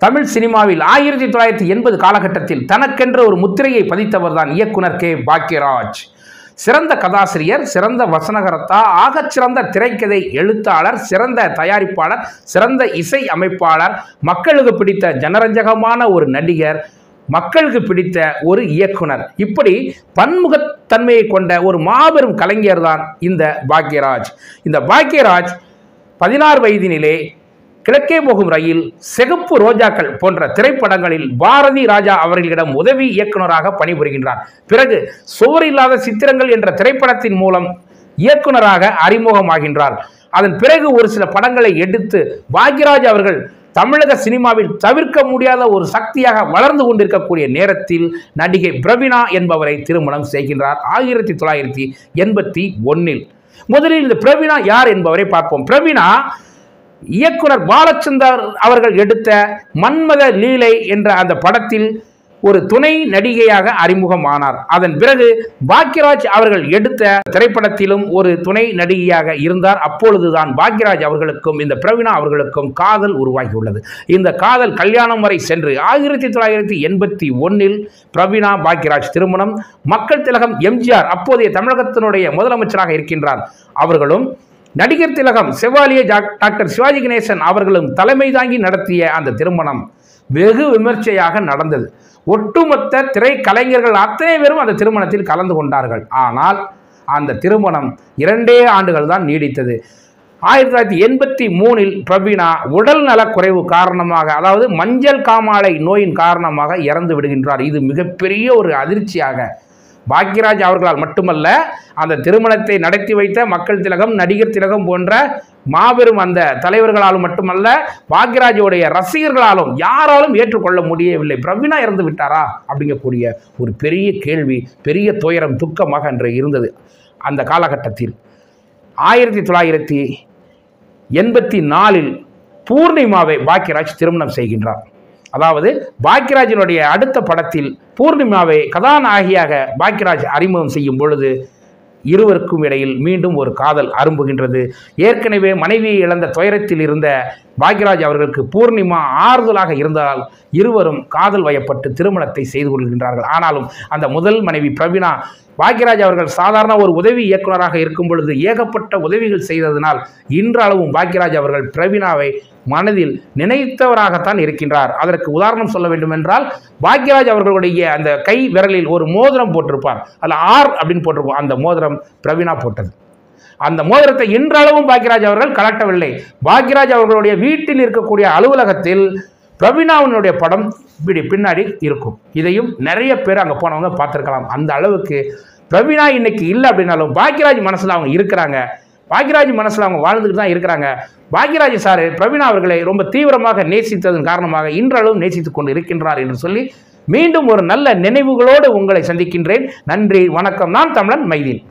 தமிழ் சினிமாவில் ஆயிரத்தி தொள்ளாயிரத்தி எண்பது காலகட்டத்தில் தனக்கென்ற ஒரு முத்திரையை பதித்தவர் தான் இயக்குனர் கே பாக்யராஜ் சிறந்த கதாசிரியர் சிறந்த வசனகர்த்தா ஆகச்சிறந்த திரைக்கதை எழுத்தாளர் சிறந்த தயாரிப்பாளர் சிறந்த இசை அமைப்பாளர் மக்களுக்கு பிடித்த ஜனரஞ்சகமான ஒரு நடிகர் மக்களுக்கு பிடித்த ஒரு இயக்குனர் இப்படி பன்முகத்தன்மையை கொண்ட ஒரு மாபெரும் கலைஞர் தான் இந்த பாக்யராஜ் இந்த பாக்யராஜ் பதினாறு வயதினிலே கிழக்கே போகும் ரயில் சிகப்பு ரோஜாக்கள் போன்ற திரைப்படங்களில் பாரதி ராஜா அவர்களிடம் உதவி இயக்குனராக பணிபுரிகின்றார் பிறகு சுவர் இல்லாத சித்திரங்கள் என்ற திரைப்படத்தின் மூலம் இயக்குனராக அறிமுகமாகின்றார் அதன் பிறகு ஒரு சில படங்களை எடுத்து பாக்யராஜ் அவர்கள் தமிழக சினிமாவில் தவிர்க்க முடியாத ஒரு சக்தியாக வளர்ந்து கொண்டிருக்கக்கூடிய நேரத்தில் நடிகை பிரவீணா என்பவரை திருமணம் செய்கின்றார் ஆயிரத்தி தொள்ளாயிரத்தி எண்பத்தி ஒன்னில் முதலில் இந்த பிரவீணா யார் என்பவரை பார்ப்போம் பிரவீணா இயக்குனர் பாலச்சந்தர் அவர்கள் எடுத்த மன்மத லீலை என்ற அந்த படத்தில் ஒரு துணை நடிகையாக அறிமுகமானார் அதன் பிறகு பாக்யராஜ் அவர்கள் எடுத்த திரைப்படத்திலும் ஒரு துணை நடிகையாக இருந்தார் அப்பொழுதுதான் பாக்யராஜ் அவர்களுக்கும் இந்த பிரவீணா அவர்களுக்கும் காதல் உருவாகியுள்ளது இந்த காதல் கல்யாணம் வரை சென்று ஆயிரத்தி தொள்ளாயிரத்தி எண்பத்தி ஒன்னில் பிரவீணா பாக்யராஜ் திருமணம் மக்கள் திலகம் எம்ஜிஆர் அப்போதைய தமிழகத்தினுடைய முதலமைச்சராக இருக்கின்றார் அவர்களும் நடிகர் திலகம் செவாலிய ஜாக்- டாக்டர் சிவாஜி கணேசன் அவர்களும் தலைமை தாங்கி நடத்திய அந்த திருமணம் வெகு விமர்சையாக நடந்தது ஒட்டுமொத்த திரைக்கலைஞர்கள் அத்தனை பேரும் அந்த திருமணத்தில் கலந்து கொண்டார்கள் ஆனால் அந்த திருமணம் இரண்டே ஆண்டுகள் தான் நீடித்தது ஆயிரத்தி தொள்ளாயிரத்தி எண்பத்தி மூணில் பிரவீணா உடல் நலக்குறைவு காரணமாக அதாவது மஞ்சள் காமாலை நோயின் காரணமாக இறந்து விடுகின்றார் இது மிகப்பெரிய ஒரு அதிர்ச்சியாக பாக்யராஜ் அவர்களால் மட்டுமல்ல அந்த திருமணத்தை நடத்தி வைத்த மக்கள் திலகம் நடிகர் திலகம் போன்ற மாபெரும் அந்த தலைவர்களாலும் மட்டுமல்ல பாக்யராஜோடைய ரசிகர்களாலும் யாராலும் ஏற்றுக்கொள்ள முடியவில்லை பிரவீணா இறந்து விட்டாரா அப்படிங்கக்கூடிய ஒரு பெரிய கேள்வி பெரிய துயரம் துக்கமாக அன்று இருந்தது அந்த காலகட்டத்தில் ஆயிரத்தி தொள்ளாயிரத்தி எண்பத்தி நாலில் பூர்ணிமாவை பாக்யராஜ் திருமணம் செய்கின்றார் அதாவது பாக்யராஜினுடைய அடுத்த படத்தில் பூர்ணிமாவை கதாநாயகியாக பாக்யராஜ் அறிமுகம் செய்யும் பொழுது இருவருக்கும் இடையில் மீண்டும் ஒரு காதல் அரும்புகின்றது ஏற்கனவே மனைவியை இழந்த துயரத்தில் இருந்த பாக்யராஜ் அவர்களுக்கு பூர்ணிமா ஆறுதலாக இருந்தால் இருவரும் காதல் வயப்பட்டு திருமணத்தை செய்து கொள்கின்றார்கள் ஆனாலும் அந்த முதல் மனைவி பிரவீணா பாக்யராஜ் அவர்கள் சாதாரண ஒரு உதவி இயக்குனராக இருக்கும் பொழுது ஏகப்பட்ட உதவிகள் செய்ததனால் இன்றளவும் பாக்யராஜ் அவர்கள் பிரவீணாவை மனதில் நினைத்தவராகத்தான் இருக்கின்றார் அதற்கு உதாரணம் சொல்ல வேண்டுமென்றால் பாக்யராஜ் அவர்களுடைய அந்த கை விரலில் ஒரு மோதிரம் போட்டிருப்பார் அதில் ஆர் அப்படின்னு போட்டிருப்போம் அந்த மோதிரம் பிரவீணா போட்டது அந்த மோதிரத்தை இன்றளவும் பாக்யராஜ் அவர்கள் கலட்டவில்லை பாக்யராஜ் அவர்களுடைய வீட்டில் இருக்கக்கூடிய அலுவலகத்தில் பிரவீணாவினுடைய படம் இப்படி பின்னாடி இருக்கும் இதையும் நிறைய பேர் அங்கே போனவங்க பார்த்துருக்கலாம் அந்த அளவுக்கு பிரவீணா இன்னைக்கு இல்லை அப்படின்னாலும் பாக்யராஜ் மனசில் அவங்க இருக்கிறாங்க பாக்யராஜ் மனசில் அவங்க வாழ்ந்துட்டு தான் இருக்கிறாங்க பாக்யராஜ் சார் பிரவீணா அவர்களை ரொம்ப தீவிரமாக நேசித்ததன் காரணமாக இன்றளவும் நேசித்துக் கொண்டு இருக்கின்றார் என்று சொல்லி மீண்டும் ஒரு நல்ல நினைவுகளோடு உங்களை சந்திக்கின்றேன் நன்றி வணக்கம் நான் தமிழன் மைதீன்